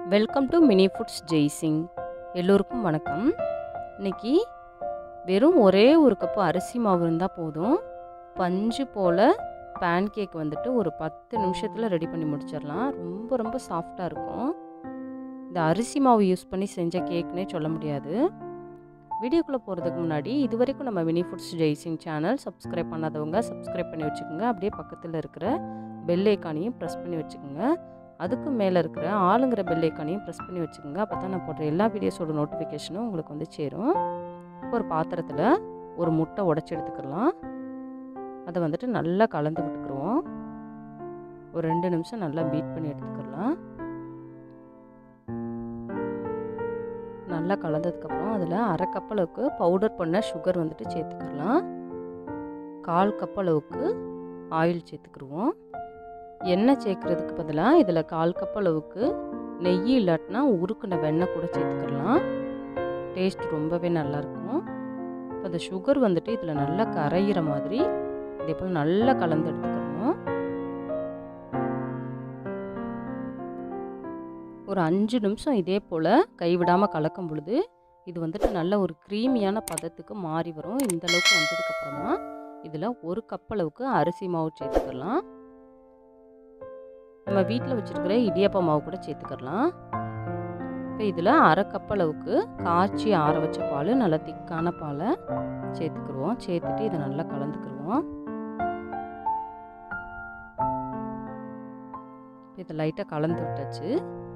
welcome to mini foods Jaising எல்லோருக்கும் வணக்கம் இன்னைக்கு வெறும் ஒரே ஒரு கப்பு அரிசி மாவு இருந்தால் போதும் பஞ்சு போல் பேன் கேக் வந்துட்டு ஒரு பத்து நிமிஷத்தில் ரெடி பண்ணி முடிச்சிடலாம் ரொம்ப ரொம்ப சாஃப்டாக இருக்கும் இந்த அரிசி மாவு யூஸ் பண்ணி செஞ்ச கேக்னே சொல்ல முடியாது வீடியோக்குள்ளே போகிறதுக்கு முன்னாடி இது வரைக்கும் நம்ம mini foods Jaising channel subscribe பண்ணாதவங்க சப்ஸ்கிரைப் பண்ணி வச்சுக்கோங்க அப்படியே பக்கத்தில் இருக்கிற பெல் ஐக்கானையும் ப்ரெஸ் பண்ணி வச்சுக்கோங்க அதுக்கு மேலே இருக்கிற ஆளுங்கிற பெல் ஐக்கானையும் ப்ரெஸ் பண்ணி வச்சுக்கோங்க அப்போ தான் நான் போடுற எல்லா வீடியோஸோட நோட்டிஃபிகேஷனும் உங்களுக்கு வந்து சேரும் ஒரு பாத்திரத்தில் ஒரு முட்டை உடச்சி எடுத்துக்கலாம் அதை வந்துட்டு நல்லா கலந்து விட்டுக்குருவோம் ஒரு ரெண்டு நிமிஷம் நல்லா பீட் பண்ணி எடுத்துக்கலாம் நல்லா கலந்ததுக்கப்புறம் அதில் அரை கப் அளவுக்கு பவுடர் பண்ண சுகர் வந்துட்டு சேர்த்துக்கலாம் கால் கப் அளவுக்கு ஆயில் சேர்த்துக்கிடுவோம் எண்ணெய் சேர்க்குறதுக்கு பதிலாக இதில் கால் கப் அளவுக்கு நெய் இல்லாட்டினா உருக்குன வெண்ணெய் கூட சேர்த்துக்கலாம் டேஸ்ட் ரொம்பவே நல்லாயிருக்கும் இப்போ அந்த சுகர் வந்துட்டு இதில் நல்லா கரையிற மாதிரி இதே போல் நல்லா கலந்து எடுத்துக்கணும் ஒரு அஞ்சு நிமிஷம் இதே போல் கைவிடாமல் கலக்கும் பொழுது இது வந்துட்டு நல்ல ஒரு க்ரீமியான பதத்துக்கு மாறி வரும் இந்த அளவுக்கு வந்ததுக்கப்புறமா இதில் ஒரு கப் அளவுக்கு அரிசி மாவு சேர்த்துக்கலாம் நம்ம வீட்டில் வச்சுருக்கிற இடியப்ப மாவு கூட சேர்த்துக்கலாம் இப்போ இதில் அரை கப் அளவுக்கு காய்ச்சி ஆற வச்ச பால் நல்லா திக்கான பாலை சேர்த்துக்கிடுவோம் சேர்த்துட்டு இதை நல்லா கலந்துக்கிடுவோம் இதை லைட்டாக கலந்து விட்டாச்சு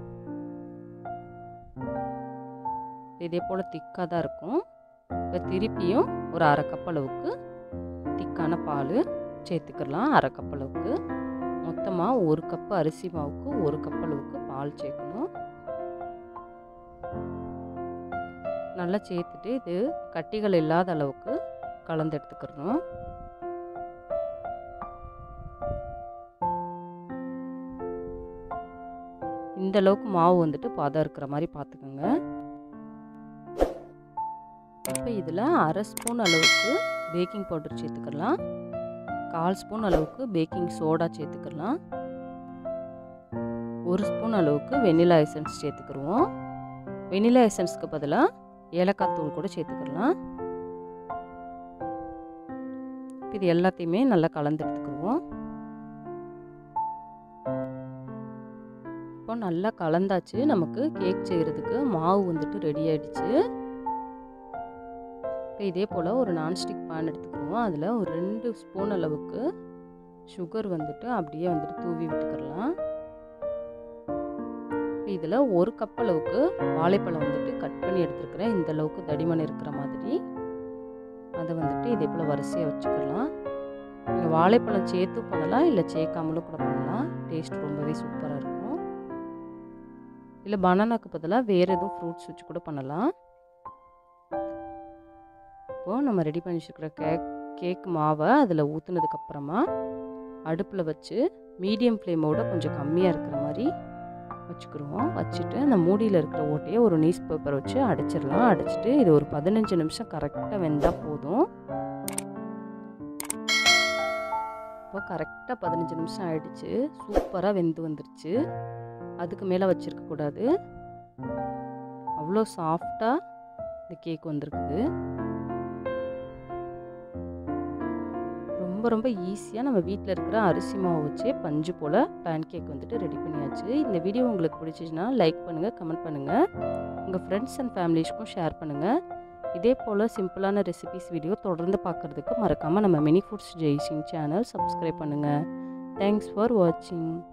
இதே போல் திக்காக தான் இருக்கும் இப்போ திருப்பியும் ஒரு அரை கப் அளவுக்கு திக்கான பால் சேர்த்துக்கலாம் அரை கப் அளவுக்கு மொத்தமாக ஒரு கப்பு அரிசி மாவுக்கு ஒரு கப் அளவுக்கு பால் சேர்க்கணும் நல்லா சேர்த்துட்டு இது கட்டிகள் இல்லாத அளவுக்கு கலந்து எடுத்துக்கிறணும் இந்த அளவுக்கு மாவு வந்துட்டு பதம் இருக்கிற மாதிரி பார்த்துக்கோங்க இப்போ இதில் அரை ஸ்பூன் அளவுக்கு பேக்கிங் பவுடர் சேர்த்துக்கலாம் கால் ஸ்பூன் அளவுக்கு பேக்கிங் சோடா சேர்த்துக்கலாம் ஒரு ஸ்பூன் அளவுக்கு வெனிலா எசன்ஸ் சேர்த்துக்கிடுவோம் வெனிலா எசன்ஸ்க்கு பதிலாக ஏலக்காய் தூள் கூட சேர்த்துக்கலாம் இது எல்லாத்தையுமே நல்லா கலந்து எடுத்துக்கிடுவோம் இப்போ நல்லா கலந்தாச்சு நமக்கு கேக் செய்கிறதுக்கு மாவு வந்துட்டு ரெடி ஆயிடுச்சு இப்போ இதே போல் ஒரு நான்ஸ்டிக் பேன் எடுத்துக்கிடுவோம் அதில் ஒரு ரெண்டு ஸ்பூன் அளவுக்கு சுகர் வந்துட்டு அப்படியே வந்துட்டு தூவி விட்டுக்கிடலாம் இதில் ஒரு கப் அளவுக்கு வாழைப்பழம் வந்துட்டு கட் பண்ணி எடுத்துருக்கிறேன் இந்த அளவுக்கு தடிமன் இருக்கிற மாதிரி அதை வந்துட்டு இதே போல் வரிசையாக வச்சுக்கலாம் நீங்கள் வாழைப்பழம் சேர்த்து பண்ணலாம் இல்லை சேர்க்காமலும் கூட பண்ணலாம் டேஸ்ட் ரொம்பவே சூப்பராக இருக்கும் இல்லை பனானாக்கு பதிலாக வேறு எதுவும் ஃப்ரூட்ஸ் வச்சு கூட பண்ணலாம் இப்போது நம்ம ரெடி பண்ணி வச்சுருக்கிற கேக் கேக் மாவை அதில் ஊற்றுனதுக்கப்புறமா அடுப்பில் வச்சு மீடியம் ஃப்ளேமோட கொஞ்சம் கம்மியாக இருக்கிற மாதிரி வச்சுக்கிடுவோம் வச்சுட்டு அந்த மூடியில் இருக்கிற ஓட்டையை ஒரு நியூஸ் பேப்பர் வச்சு அடைச்சிடலாம் அடைச்சிட்டு இது ஒரு பதினஞ்சு நிமிஷம் கரெக்டாக வெந்தால் போதும் இப்போ கரெக்டாக பதினஞ்சு நிமிஷம் ஆயிடுச்சு சூப்பராக வெந்து வந்துருச்சு அதுக்கு மேலே வச்சுருக்கக்கூடாது அவ்வளோ சாஃப்டாக இந்த கேக் வந்திருக்குது ரொம்ப ரொம்ப ஈஸியாக நம்ம வீட்டில் இருக்கிற அரிசி மாவு வச்சே பஞ்சு போல் பேன் கேக் வந்துட்டு ரெடி பண்ணியாச்சு இந்த வீடியோ உங்களுக்கு பிடிச்சிச்சின்னா லைக் பண்ணுங்கள் கமெண்ட் பண்ணுங்கள் உங்கள் ஃப்ரெண்ட்ஸ் அண்ட் ஃபேமிலிஸ்க்கும் ஷேர் பண்ணுங்கள் இதே போல் சிம்பிளான ரெசிபிஸ் வீடியோ தொடர்ந்து பார்க்குறதுக்கு மறக்காமல் நம்ம mini foods Jaising channel subscribe பண்ணுங்கள் தேங்க்ஸ் ஃபார் வாட்சிங்